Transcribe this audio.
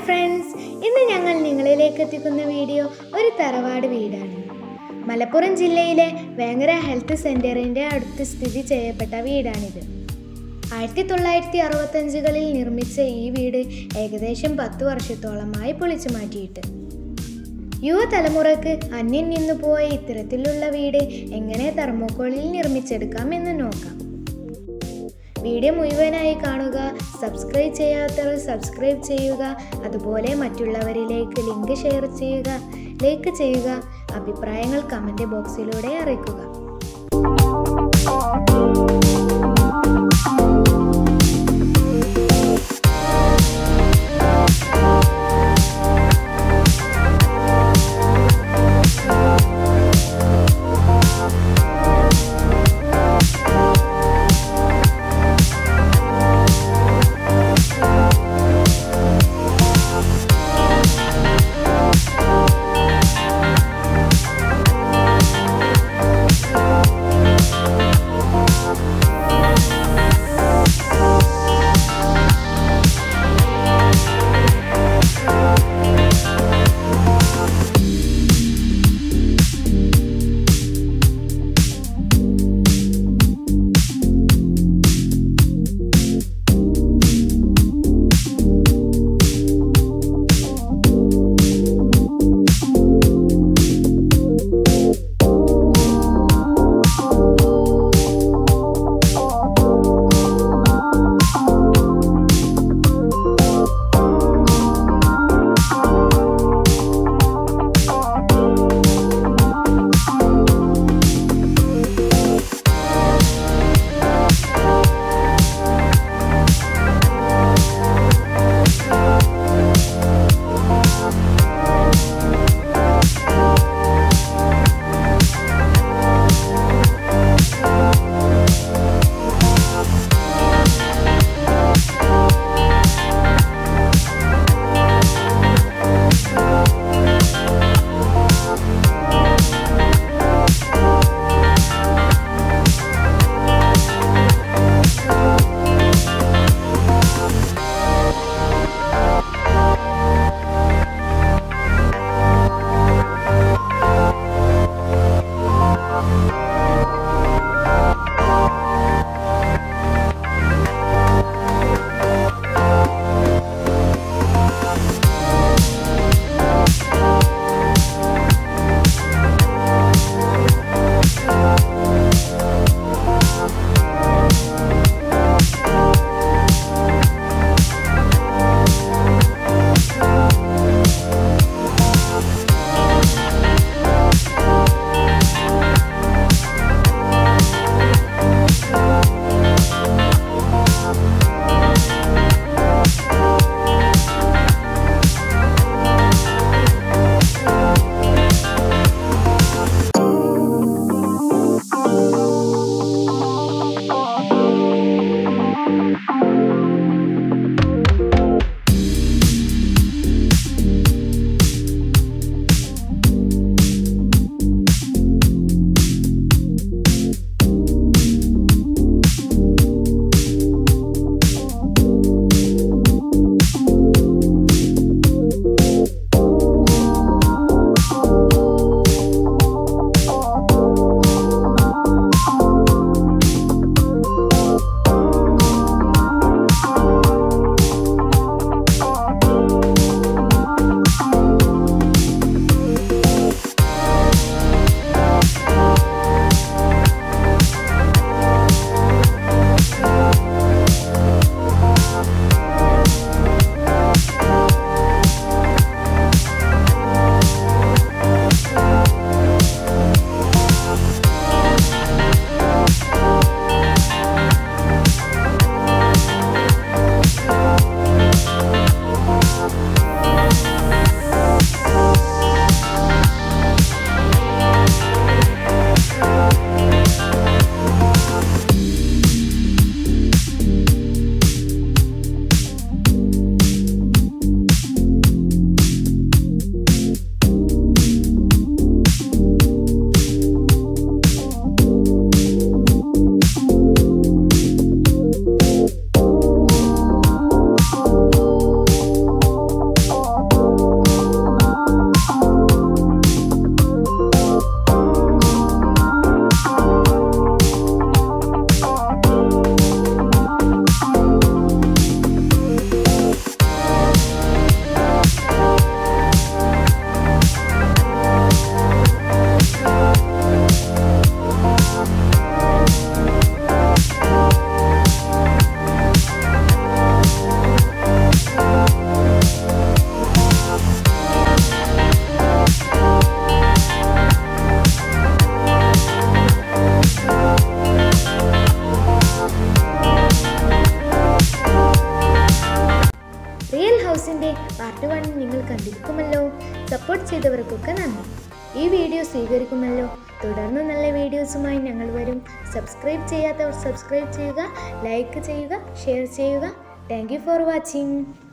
friends ഇന്ന് ഞങ്ങൾ നിങ്ങളിലേക്ക് എത്തിക്കുന്ന വീഡിയോ ഒരു തറവാട് വീടാണ് മലപ്പുറം ജില്ലയിലെ വേങ്ങര ഹെൽത്ത് സെൻറ്ററിൻ്റെ അടുത്ത് സ്ഥിതി ചെയ്യപ്പെട്ട വീടാണിത് ആയിരത്തി തൊള്ളായിരത്തി അറുപത്തഞ്ചുകളിൽ നിർമ്മിച്ച ഈ വീട് ഏകദേശം പത്ത് വർഷത്തോളമായി പൊളിച്ചു മാറ്റിയിട്ട് യുവതലമുറക്ക് അന്യം നിന്നു പോയ ഇത്തരത്തിലുള്ള വീട് എങ്ങനെ തെർമോക്കോളിൽ നിർമ്മിച്ചെടുക്കാം എന്ന് നോക്കാം വീഡിയോ മുഴുവനായി കാണുക സബ്സ്ക്രൈബ് ചെയ്യാത്തവർ സബ്സ്ക്രൈബ് ചെയ്യുക അതുപോലെ മറ്റുള്ളവരിലേക്ക് ലിങ്ക് ഷെയർ ചെയ്യുക ലൈക്ക് ചെയ്യുക അഭിപ്രായങ്ങൾ കമൻറ്റ് ബോക്സിലൂടെ അറിയിക്കുക സപ്പോർട്ട് ചെയ്തവർക്കൊക്കെ നന്ദി ഈ വീഡിയോ സ്വീകരിക്കുമല്ലോ തുടർന്ന് നല്ല വീഡിയോസുമായി ഞങ്ങൾ വരും സബ്സ്ക്രൈബ് ചെയ്യാത്തവർ സബ്സ്ക്രൈബ് ചെയ്യുക ലൈക്ക് ചെയ്യുക ഷെയർ ചെയ്യുക താങ്ക് യു ഫോർ വാച്ചിങ്